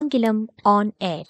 ஆங்கிலம் on air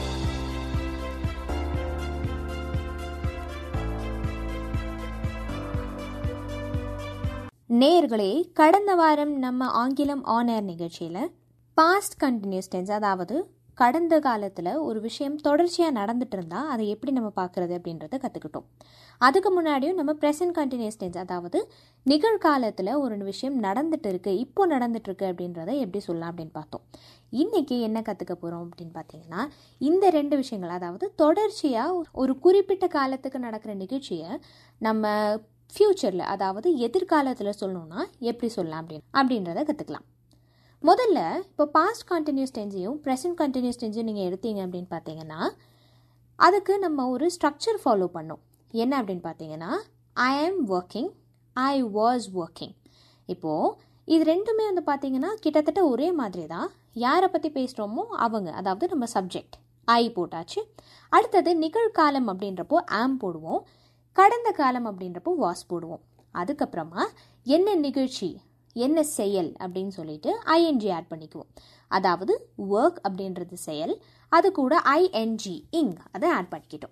நேயர்களே கடந்த வாரம் நம்ம ஆங்கிலம் ஆன் ஏர் நிகழ்ச்சியில் பாஸ்ட் கண்டினியூஸ் டென்ஸ் அதாவது கடந்த காலத்தில் ஒரு விஷயம் தொடர்ச்சியாக நடந்துட்டு இருந்தால் அதை எப்படி நம்ம பார்க்குறது அப்படின்றத கற்றுக்கிட்டோம் அதுக்கு முன்னாடியும் நம்ம ப்ரெசன்ட் கண்டினியூஸ் டென்ஸ் அதாவது நிகழ்காலத்தில் ஒரு விஷயம் நடந்துட்டு இருக்கு இப்போ நடந்துட்டு இருக்கு அப்படின்றத எப்படி சொல்லலாம் அப்படின்னு பார்த்தோம் இன்னைக்கு என்ன கற்றுக்க போகிறோம் அப்படின்னு பார்த்தீங்கன்னா இந்த ரெண்டு விஷயங்கள் அதாவது தொடர்ச்சியாக ஒரு குறிப்பிட்ட காலத்துக்கு நடக்கிற நிகழ்ச்சியை நம்ம ஃப்யூச்சரில் அதாவது எதிர்காலத்தில் சொல்லணும்னா எப்படி சொல்லலாம் அப்படின்னு அப்படின்றத கற்றுக்கலாம் முதல்ல இப்போ பாஸ்ட் கண்டினியூஸ் டென்ஸையும் ப்ரெசன்ட் கண்டினியூஸ் டென்ஸையும் நீங்கள் எடுத்தீங்க அப்படின்னு பார்த்தீங்கன்னா அதுக்கு நம்ம ஒரு ஸ்ட்ரக்சர் ஃபாலோ பண்ணோம் என்ன அப்படின்னு பார்த்தீங்கன்னா ஐ ஆம் ஒர்க்கிங் ஐ வாஸ் ஒர்க்கிங் இப்போது இது ரெண்டுமே வந்து பார்த்தீங்கன்னா கிட்டத்தட்ட ஒரே மாதிரி தான் யாரை பற்றி பேசுகிறோமோ அவங்க அதாவது நம்ம சப்ஜெக்ட் ஐ போட்டாச்சு அடுத்தது நிகழ்காலம் அப்படின்றப்போ ஆம் போடுவோம் கடந்த காலம் அப்படின்றப்போ வாஸ் போடுவோம் அதுக்கப்புறமா என்ன நிகழ்ச்சி என்ன செயல் அப்படின்னு சொல்லிட்டு ஐஎன்ஜி ஆட் பண்ணிக்குவோம் அதாவது ஒர்க் அப்படின்றது செயல் அது கூட ஐஎன்ஜி இங் அதை ஆட் பண்ணிக்கிட்டோம்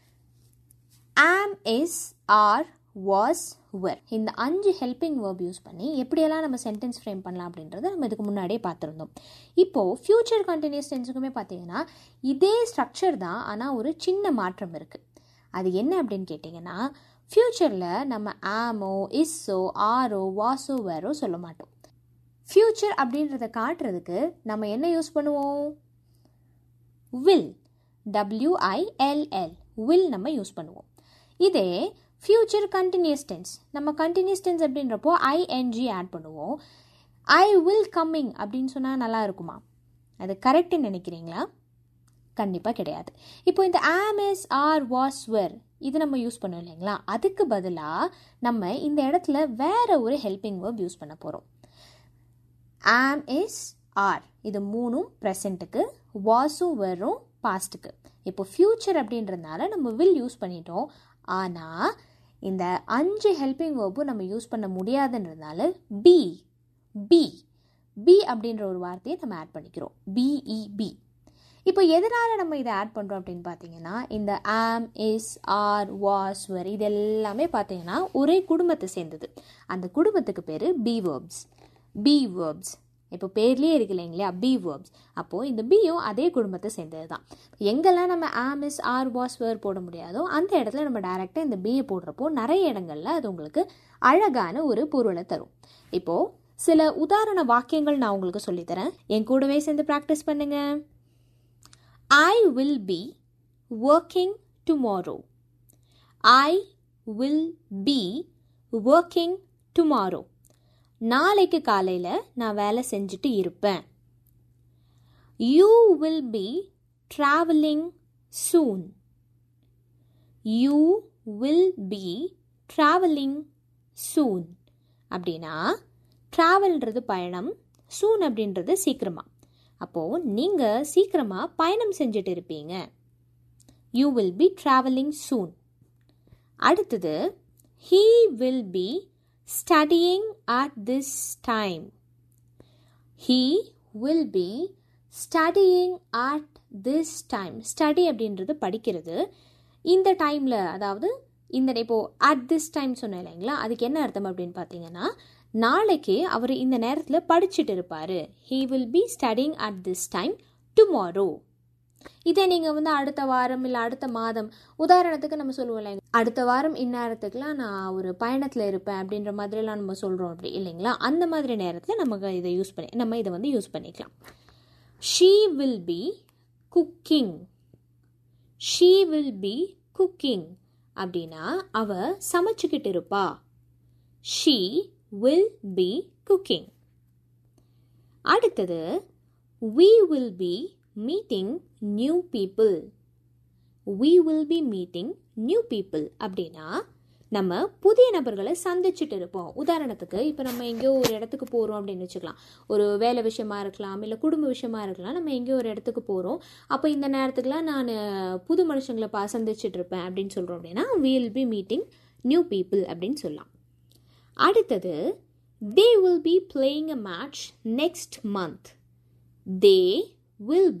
ஆம் இஸ் ஆர் வாஸ் வர் இந்த அஞ்சு ஹெல்பிங் வேர்ப் யூஸ் பண்ணி எப்படியெல்லாம் நம்ம சென்டென்ஸ் ஃப்ரேம் பண்ணலாம் அப்படின்றத நம்ம இதுக்கு முன்னாடியே பார்த்துருந்தோம் இப்போது ஃப்யூச்சர் கண்டினியூஸ் டென்ஸுக்குமே பார்த்தீங்கன்னா இதே ஸ்ட்ரக்சர் தான் ஆனால் ஒரு சின்ன மாற்றம் இருக்குது அது என்ன அப்படின்னு கேட்டிங்கன்னா ஃப்யூச்சரில் நம்ம ஆமோ இஸ்ஸோ ஆரோ வாசோ வேரோ சொல்ல மாட்டோம் ஃப்யூச்சர் அப்படின்றத காட்டுறதுக்கு நம்ம என்ன யூஸ் பண்ணுவோம் வில் டபிள்யூஐஎல்எல் வில் நம்ம யூஸ் பண்ணுவோம் இதே ஃப்யூச்சர் கண்டினியூஸ் டென்ஸ் நம்ம கண்டினியூஸ் டென்ஸ் அப்படின்றப்போ ஐஎன்ஜி ஆட் பண்ணுவோம் ஐ வில் கம்மிங் அப்படின்னு சொன்னால் நல்லா இருக்குமா அது கரெக்டுன்னு நினைக்கிறீங்களா கண்டிப்பாக கிடையாது இப்போ இந்த ஆம்எஸ் ஆர் வாஸ் வர் இது நம்ம யூஸ் பண்ணோம் இல்லைங்களா அதுக்கு பதிலாக நம்ம இந்த இடத்துல வேற ஒரு ஹெல்பிங் வேர்ப் யூஸ் பண்ண போகிறோம் ஆம் இஸ் ஆர் இது மூணும் ப்ரெசண்ட்டுக்கு வாஸும் வரும் பாஸ்ட்டுக்கு இப்போ ஃப்யூச்சர் அப்படின்றதுனால நம்ம வில் யூஸ் பண்ணிட்டோம் ஆனால் இந்த அஞ்சு ஹெல்பிங் வேர்பும் நம்ம யூஸ் பண்ண முடியாதுன்றதுனால பி பி பி அப்படின்ற ஒரு வார்த்தையை நம்ம ஆட் பண்ணிக்கிறோம் பிஇபி இப்போ எதனால் நம்ம இதை ஆட் பண்ணுறோம் அப்படின்னு பார்த்தீங்கன்னா இந்த ஆம் இஸ் ஆர் வாஸ் வர் இது எல்லாமே பார்த்தீங்கன்னா ஒரே குடும்பத்தை சேர்ந்தது அந்த குடும்பத்துக்கு பேர் பி வேர்ப்ஸ் பி வேர்ப்ஸ் இப்போ பேர்லேயே இருக்கு இல்லைங்களா பி வேர்ப்ஸ் அப்போது இந்த பியும் அதே குடும்பத்தை சேர்ந்தது தான் எங்கெல்லாம் நம்ம ஆம் இஸ் ஆர் வாஸ் வர் போட முடியாதோ அந்த இடத்துல நம்ம டேரெக்டாக இந்த பியை போடுறப்போ நிறைய இடங்களில் அது உங்களுக்கு அழகான ஒரு பொருளை தரும் இப்போது சில உதாரண வாக்கியங்கள் நான் உங்களுக்கு சொல்லித்தரேன் என் கூடவே சேர்ந்து ப்ராக்டிஸ் பண்ணுங்கள் I will be working tomorrow. I will be working tomorrow. நாளைக்கு காலையில் நான் வேலை செஞ்சுட்டு இருப்பேன் you will be travelling soon you will be travelling soon அப்படின்னா ட்ராவல்ன்றது பயணம் சூன் அப்படின்றது சீக்கிரமாக அப்போது நீங்கள் சீக்கிரமாக பயணம் செஞ்சுட்டு இருப்பீங்க you will be travelling soon அடுத்தது he will be studying at this time he will be studying at this time study அப்படின்றது படிக்கிறது இந்த டைமில் அதாவது இந்த இப்போது அட் திஸ் டைம் சொன்னேன் இல்லைங்களா அதுக்கு என்ன அர்த்தம் அப்படின்னு பார்த்தீங்கன்னா நாளைக்கு அவர் இந்த நேரத்தில் படிச்சுட்டு இருப்பார் he will be studying at this time tomorrow இதே நீங்கள் வந்து அடுத்த வாரம் இல்லை அடுத்த மாதம் உதாரணத்துக்கு நம்ம சொல்லுவோம் இல்லைங்க அடுத்த வாரம் இந்நேரத்துக்குலாம் நான் ஒரு பயணத்தில் இருப்பேன் அப்படின்ற மாதிரிலாம் நம்ம சொல்கிறோம் அப்படி இல்லைங்களா அந்த மாதிரி நேரத்தில் நமக்கு இதை யூஸ் பண்ணி நம்ம இதை வந்து யூஸ் பண்ணிக்கலாம் she will be cooking she will be cooking அப்படின்னா அவ சமைச்சுக்கிட்டு இருப்பா ஷீ will be cooking. அடுத்தது we will be meeting new people. we will be meeting new people அப்படின்னா நம்ம புதிய நபர்களை சந்திச்சுட்டு இருப்போம் உதாரணத்துக்கு இப்போ நம்ம எங்கேயோ ஒரு இடத்துக்கு போகிறோம் அப்படின்னு வச்சுக்கலாம் ஒரு வேலை விஷயமா இருக்கலாம் இல்லை குடும்ப விஷயமா இருக்கலாம் நம்ம எங்கேயோ ஒரு இடத்துக்கு போகிறோம் அப்போ இந்த நேரத்துக்குலாம் நான் புது மனுஷங்களை பா சந்திச்சுட்டு இருப்பேன் அப்படின்னு சொல்கிறோம் அப்படின்னா will be meeting new people அப்படின்னு சொல்லலாம் அடுத்தது they will be playing a match next month they will